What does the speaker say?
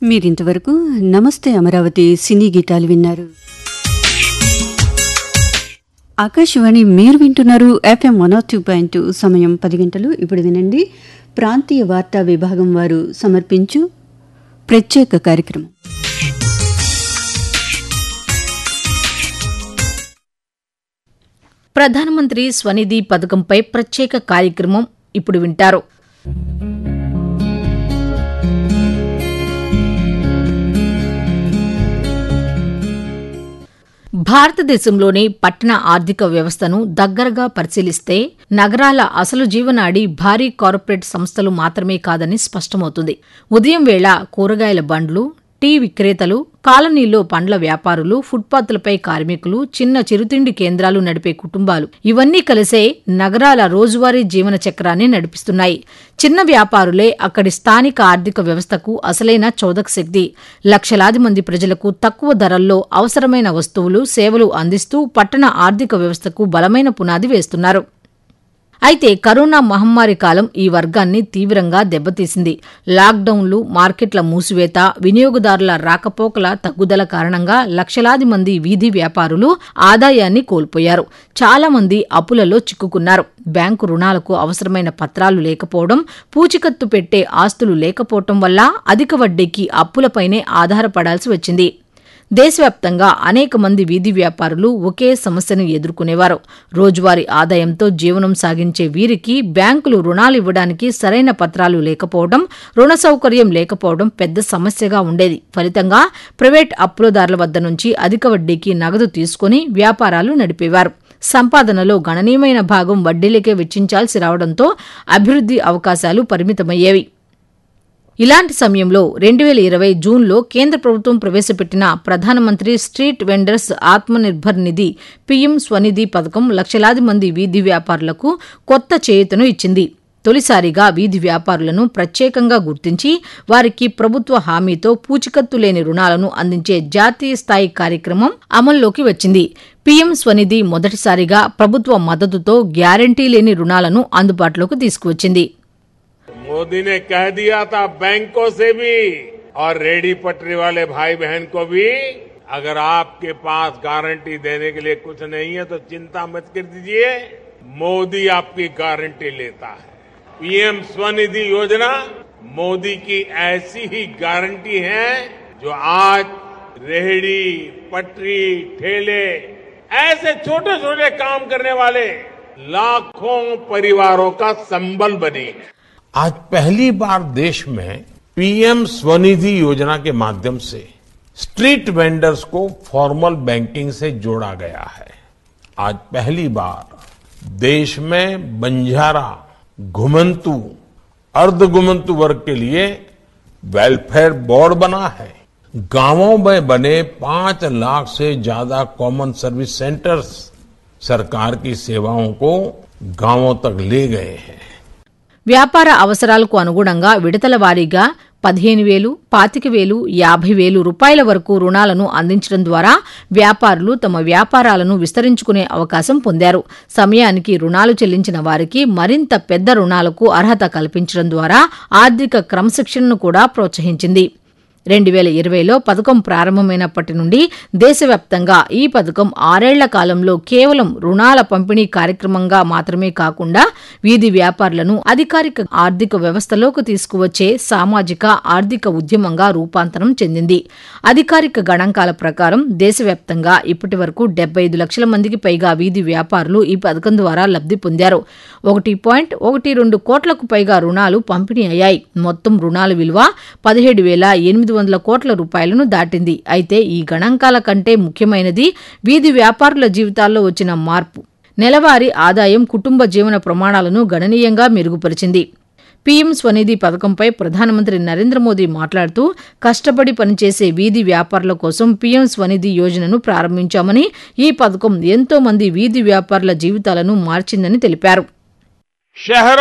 మీరింతవరకు నమస్తే అమరావతి సినీ గీతాలు విన్నారు ఆకాశవాణి మీరు వింటున్నారు FM one two point two సమయం పది గంటలు ఇప్పుడు వినండి ప్రాంతీయ వార్తా విభాగం వారు సమర్పించు ప్రత్యేక కార్యక్రమం ప్రధానమంత్రి స్వనిధి పథకంపై ప్రత్యేక కార్యక్రమం ఇప్పుడు వింటారు భారతదేశంలోని పట్టణ ఆర్థిక వ్యవస్థను దగ్గరగా పరిశీలిస్తే నగరాల అసలు జీవనాడి భారీ కార్పొరేట్ సంస్థలు మాత్రమే కాదని స్పష్టమవుతుంది ఉదయం వేళ కూరగాయల బండ్లు టీ విక్రేతలు కాలనీలో పండ్ల వ్యాపారులు ఫుట్పాత్లపై కార్మికులు చిన్న చిరుతిండి కేంద్రాలు నడిపే కుటుంబాలు ఇవన్నీ కలిసే నగరాల రోజువారీ జీవన చక్రాన్ని నడిపిస్తున్నాయి చిన్న వ్యాపారులే అక్కడి స్థానిక ఆర్థిక వ్యవస్థకు అసలైన చోదక శక్తి లక్షలాది మంది ప్రజలకు తక్కువ ధరల్లో అవసరమైన వస్తువులు సేవలు అందిస్తూ పట్టణ ఆర్థిక వ్యవస్థకు బలమైన పునాది వేస్తున్నారు అయితే కరోనా మహమ్మారి కాలం ఈ వర్గాన్ని తీవ్రంగా దెబ్బతీసింది లాక్డౌన్లు మార్కెట్ల మూసివేత వినియోగదారుల రాకపోకల తగ్గుదల కారణంగా లక్షలాది మంది వీధి వ్యాపారులు ఆదాయాన్ని కోల్పోయారు చాలా మంది అప్పులలో చిక్కుకున్నారు బ్యాంకు రుణాలకు అవసరమైన పత్రాలు లేకపోవడం పూచికత్తు పెట్టే ఆస్తులు లేకపోవటం వల్ల అధిక వడ్డీకి అప్పులపైనే ఆధారపడాల్సి వచ్చింది దేశవ్యాప్తంగా అనేక మంది వీధి వ్యాపారులు ఒకే సమస్యను ఎదుర్కొనేవారు రోజువారీ ఆదాయంతో జీవనం సాగించే వీరికి బ్యాంకులు రుణాలు ఇవ్వడానికి సరైన పత్రాలు లేకపోవడం రుణ సౌకర్యం లేకపోవడం పెద్ద సమస్యగా ఉండేది ఫలితంగా ప్రైవేట్ అప్పులదారుల వద్ద నుంచి అధిక వడ్డీకి నగదు తీసుకుని వ్యాపారాలు నడిపేవారు సంపాదనలో గణనీయమైన భాగం వడ్డీలకే వెచ్చించాల్సి రావడంతో అభివృద్ధి అవకాశాలు పరిమితమయ్యేవి ఇలాంటి సమయంలో రెండు వేల ఇరవై జూన్లో కేంద్ర ప్రభుత్వం ప్రవేశపెట్టిన ప్రధానమంత్రి street vendors Atmanirbhar Nidhi PM SVANidhi పథకం లక్షలాది మంది వీధి వ్యాపారులకు కొత్త చేయూతను ఇచ్చింది తొలిసారిగా వీధి వ్యాపారులను ప్రత్యేకంగా గుర్తించి వారికి ప్రభుత్వ హామీతో పూచికత్తు లేని రుణాలను అందించే జాతీయ స్థాయి కార్యక్రమం అమల్లోకి వచ్చింది పీఎం స్వనిధి మొదటిసారిగా ప్రభుత్వ మద్దతుతో గ్యారంటీ లేని రుణాలను అందుబాటులోకి తీసుకువచ్చింది मोदी ने कह दिया था बैंकों से भी और रेडी पटरी वाले भाई बहन को भी अगर आपके पास गारंटी देने के लिए कुछ नहीं है तो चिंता मत कर दीजिए मोदी आपकी गारंटी लेता है पीएम स्वनिधि योजना मोदी की ऐसी ही गारंटी है जो आज रेहड़ी पटरी ठेले ऐसे छोटे छोटे काम करने वाले लाखों परिवारों का संबल बनी है आज पहली बार देश में पीएम स्वनिधि योजना के माध्यम से स्ट्रीट वेंडर्स को फॉर्मल बैंकिंग से जोड़ा गया है आज पहली बार देश में बंजारा घुमंतु अर्ध घुमंतु वर्ग के लिए वेलफेयर बोर्ड बना है गांवों में बने पांच लाख से ज्यादा कॉमन सर्विस सेंटर्स सरकार की सेवाओं को गांवों तक ले गए हैं వ్యాపార అవసరాలకు అనుగుణంగా విడతల వారీగా పదిహేను వేలు పాతిక వేలు యాభై వేలు రూపాయల వరకు రుణాలను అందించడం ద్వారా వ్యాపారులు తమ వ్యాపారాలను విస్తరించుకునే అవకాశం పొందారు సమయానికి రుణాలు చెల్లించిన వారికి మరింత పెద్ద రుణాలకు అర్హత కల్పించడం ద్వారా ఆర్థిక క్రమశిక్షణను కూడా ప్రోత్సహించింది రెండు వేల ఇరవైలో పథకం ప్రారంభమైనప్పటి నుండి దేశవ్యాప్తంగా ఈ పథకం ఆరేళ్ల కాలంలో కేవలం రుణాల పంపిణీ కార్యక్రమంగా మాత్రమే కాకుండా వీధి వ్యాపారులను అధికారిక ఆర్థిక వ్యవస్థలోకి తీసుకువచ్చే సామాజిక ఆర్థిక ఉద్యమంగా రూపాంతరం చెందింది అధికారిక గణాంకాల ప్రకారం దేశవ్యాప్తంగా ఇప్పటి వరకు డెబ్బై ఐదు లక్షల మందికి పైగా వీధి వ్యాపారులు ఈ పథకం ద్వారా లబ్ధి పొందారు ఒకటి పాయింట్ ఒకటి రెండు కోట్లకు పైగా రుణాలు పంపిణీ అయ్యాయి మొత్తం రుణాల విలువ పదిహేడు వేల ఎనిమిది వందల కోట్ల రూపాయలను దాటింది అయితే ఈ గణాంకాల కంటే ముఖ్యమైనది వీధి వ్యాపారుల జీవితాల్లో వచ్చిన మార్పు నెలవారీ ఆదాయం కుటుంబ జీవన ప్రమాణాలను గణనీయంగా మెరుగుపరిచింది పీఎం స్వనిధి పథకంపై ప్రధానమంత్రి నరేంద్ర మోదీ మాట్లాడుతూ కష్టపడి పనిచేసే వీధి వ్యాపారుల కోసం పీఎం స్వనిధి యోజనను ప్రారంభించామని ఈ పథకం ఎంతో మంది వీధి వ్యాపారుల జీవితాలను మార్చిందని తెలిపారు शहरों